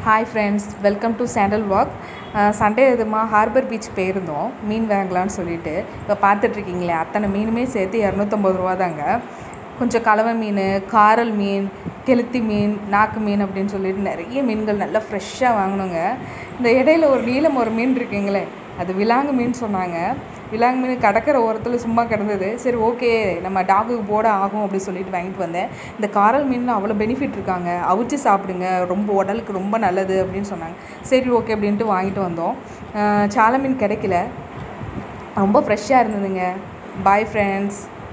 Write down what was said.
hi friends welcome to sandal walk Sunday இதுமா harbour beach போயிருந்தோம் மீன் வாங்கலான்னு சொல்லிட்டு இப்போ பார்த்துட்ருக்கீங்களே அத்தனை மீனுமே சேர்த்து இரநூத்தம்பது ரூபா தாங்க கொஞ்சம் கலவை மீன் காரல் மீன் கெளுத்தி மீன் நாக்கு மீன் அப்படின்னு சொல்லிட்டு நிறைய மீன்கள் நல்லா ஃப்ரெஷ்ஷாக வாங்கினோங்க இந்த இடையில ஒரு நீளம் ஒரு மீன் இருக்குங்களே அது விலாங்கு மீன் சொன்னாங்க விலாங்கு மீன் கடற்கரை ஓரத்தில் சும்மா கிடந்தது சரி ஓகே நம்ம டாகுக்கு போட ஆகும் அப்படின்னு சொல்லிட்டு வாங்கிட்டு வந்தேன் இந்த காரல் மீனில் அவ்வளோ பெனிஃபிட் இருக்காங்க அவிச்சு சாப்பிடுங்க ரொம்ப உடலுக்கு ரொம்ப நல்லது அப்படின்னு சொன்னாங்க சரி ஓகே அப்படின்ட்டு வாங்கிட்டு வந்தோம் அஹ் சால மீன் கிடைக்கல ரொம்ப ஃப்ரெஷ்ஷாக இருந்ததுங்க பாய் ஃப்ரெண்ட்ஸ்